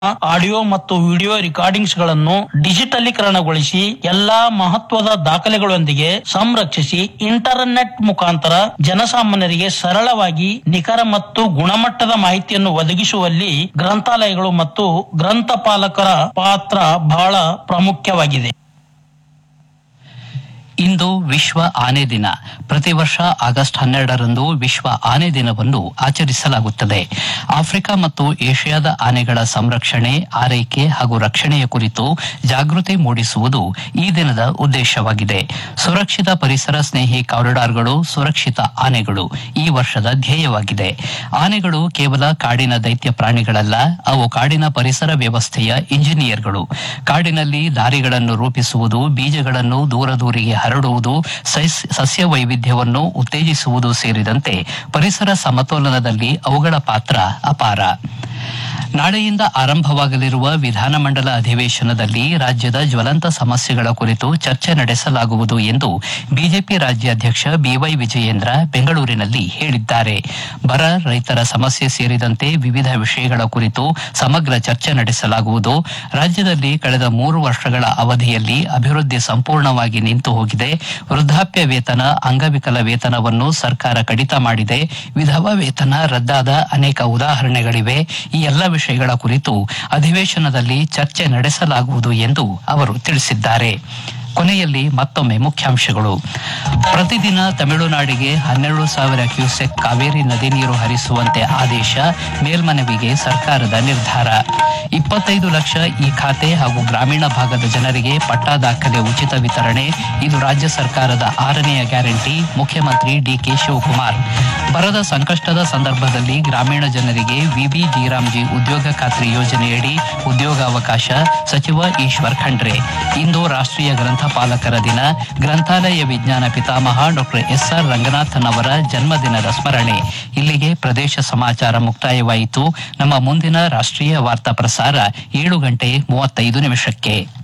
audio ಮತ್ತು video recordings ಗಳನ್ನು ಡಿಜಿಟಲೀಕರಣಗೊಳಿಸಿ ಎಲ್ಲಾ ಮಹತ್ವದ ದಾಖಲೆಗಳೊಂದಿಗೆ ಸಂರಕ್ಷಿಸಿ ಇಂಟರ್ನೆಟ್ ಮುಖಾಂತರ ಜನಸಾಮಾನ್ಯರಿಗೆ ಸರಳವಾಗಿ ನಿಖರ ಮತ್ತು ಗುಣಮಟ್ಟದ ಮಾಹಿತಿಯನ್ನು ಒದಗಿಸುವಲ್ಲಿ ಗ್ರಂಥಾಲಯಗಳು ಮತ್ತು ಗ್ರಂಥಪಾಲಕರ ಪಾತ್ರ ಬಹಳ ಪ್ರಾಮುಖ್ಯವಾಗಿದೆ ಇಂದು ವಿಶ್ವ ಆನೆ ದಿನ ಪ್ರತಿ ವರ್ಷ ಆಗಸ್ಟ್ ಹನ್ನೆರಡರಂದು ವಿಶ್ವ ಆನೆ ದಿನವನ್ನು ಆಚರಿಸಲಾಗುತ್ತದೆ ಆಫ್ರಿಕಾ ಮತ್ತು ಏಷ್ಯಾದ ಆನೆಗಳ ಸಂರಕ್ಷಣೆ ಆರೈಕೆ ಹಾಗೂ ರಕ್ಷಣೆಯ ಕುರಿತು ಜಾಗೃತಿ ಮೂಡಿಸುವುದು ಈ ದಿನದ ಉದ್ದೇಶವಾಗಿದೆ ಸುರಕ್ಷಿತ ಪರಿಸರ ಸ್ನೇಹಿ ಕಾರಿಡಾರ್ಗಳು ಸುರಕ್ಷಿತ ಆನೆಗಳು ಈ ವರ್ಷದ ಧ್ಯೇಯವಾಗಿದೆ ಆನೆಗಳು ಕೇವಲ ಕಾಡಿನ ದೈತ್ಯ ಪ್ರಾಣಿಗಳಲ್ಲ ಅವು ಕಾಡಿನ ಪರಿಸರ ವ್ಯವಸ್ಥೆಯ ಇಂಜಿನಿಯರ್ಗಳು ಕಾಡಿನಲ್ಲಿ ದಾರಿಗಳನ್ನು ರೂಪಿಸುವುದು ಬೀಜಗಳನ್ನು ದೂರ ದೂರಿಗೆ ಹರಡುವುದು ಸಸ್- ಸಸ್ಯ ವೈವಿಧ್ಯವನ್ನು ಉತ್ತೇಜಿಸುವುದು ಸೇರಿದಂತೆ ಪರಿಸರ ಸಮತೋಲನದಲ್ಲಿ ಅವುಗಳ ಪಾತ್ರ ಅಪಾರ ನಾಳೆಯಿಂದ ಆರಂಭವಾಗಲಿರುವ ವಿಧಾನಮಂಡಲ ಅಧಿವೇಶನದಲ್ಲಿ ರಾಜ್ಯದ ಜ್ವಲಂತ ಸಮಸ್ಯೆಗಳ ಕುರಿತು ಚರ್ಚೆ ನಡೆಸಲಾಗುವುದು ಎಂದು ಬಿಜೆಪಿ ರಾಜ್ಯಾಧ್ಯಕ್ಷ ಬಿವೈ ವಿಜಯೇಂದ್ರ ಬೆಂಗಳೂರಿನಲ್ಲಿ ಹೇಳಿದ್ದಾರೆ ಬರ ರೈತರ ಸಮಸ್ಯೆ ಸೇರಿದಂತೆ ವಿವಿಧ ವಿಷಯಗಳ ಕುರಿತು ಸಮಗ್ರ ಚರ್ಚೆ ನಡೆಸಲಾಗುವುದು ರಾಜ್ಯದಲ್ಲಿ ಕಳೆದ ಮೂರು ವರ್ಷಗಳ ಅವಧಿಯಲ್ಲಿ ಅಭಿವೃದ್ಧಿ ಸಂಪೂರ್ಣವಾಗಿ ನಿಂತು ಹೋಗಿದೆ ವೃದ್ಧಾಪ್ಯ ವೇತನ ಅಂಗವಿಕಲ ವೇತನವನ್ನು ಸರ್ಕಾರ ಕಡಿತ ಮಾಡಿದೆ ವಿಧವಾ ವೇತನ ರದ್ದಾದ ಅನೇಕ ಉದಾಹರಣೆಗಳಿವೆ ಈ ಎಲ್ಲ ವಿಷಯಗಳ ಕುರಿತು ಅಧಿವೇಶನದಲ್ಲಿ ಚರ್ಚೆ ನಡೆಸಲಾಗುವುದು ಎಂದು ಅವರು ತಿಳಿಸಿದ್ದಾರೆ ಕೊನೆಯಲ್ಲಿ ಮತ್ತೊಮ್ಮೆ ಮುಖ್ಯಾಂಶಗಳು ಪ್ರತಿದಿನ ತಮಿಳುನಾಡಿಗೆ ಹನ್ನೆರಡು ಸಾವಿರ ಕ್ಯೂಸೆಕ್ ಕಾವೇರಿ ನದಿ ನೀರು ಹರಿಸುವಂತೆ ಆದೇಶ ಮೇಲ್ಮನವಿಗೆ ಸರ್ಕಾರದ ನಿರ್ಧಾರ ಇಪ್ಪತ್ತೈದು ಲಕ್ಷ ಈ ಖಾತೆ ಹಾಗೂ ಗ್ರಾಮೀಣ ಭಾಗದ ಜನರಿಗೆ ಪಟ್ಟಾ ದಾಖಲೆ ಉಚಿತ ವಿತರಣೆ ಇದು ರಾಜ್ಯ ಸರ್ಕಾರದ ಆರನೆಯ ಗ್ಯಾರಂಟಿ ಮುಖ್ಯಮಂತ್ರಿ ಡಿಕೆ ಶಿವಕುಮಾರ್ ಬರದ ಸಂಕಷ್ಟದ ಸಂದರ್ಭದಲ್ಲಿ ಗ್ರಾಮೀಣ ಜನರಿಗೆ ವಿಬಿ ಜಿ ಉದ್ಯೋಗ ಖಾತ್ರಿ ಯೋಜನೆಯಡಿ ಉದ್ಯೋಗಾವಕಾಶ ಸಚಿವ ಈಶ್ವರ್ ಖಂಡ್ರೆ ಇಂದು ರಾಷ್ಟ್ರೀಯ ಗ್ರಂಥಪಾಲಕರ ದಿನ ಗ್ರಂಥಾಲಯ ವಿಜ್ಞಾನ ಪಿತಾಮಹ ಡಾಕ್ಟರ್ ಎಸ್ಆರ್ ರಂಗನಾಥನ್ ಅವರ ಜನ್ಮದಿನದ ಸ್ಮರಣೆ ಇಲ್ಲಿಗೆ ಪ್ರದೇಶ ಸಮಾಚಾರ ಮುಕ್ತಾಯವಾಯಿತು ನಮ್ಮ ಮುಂದಿನ ರಾಷ್ಟ್ರೀಯ ವಾರ್ತಾ ಪ್ರಸಾರ ಏಳು ಗಂಟೆ ಮೂವತ್ತೈದು ನಿಮಿಷಕ್ಕೆ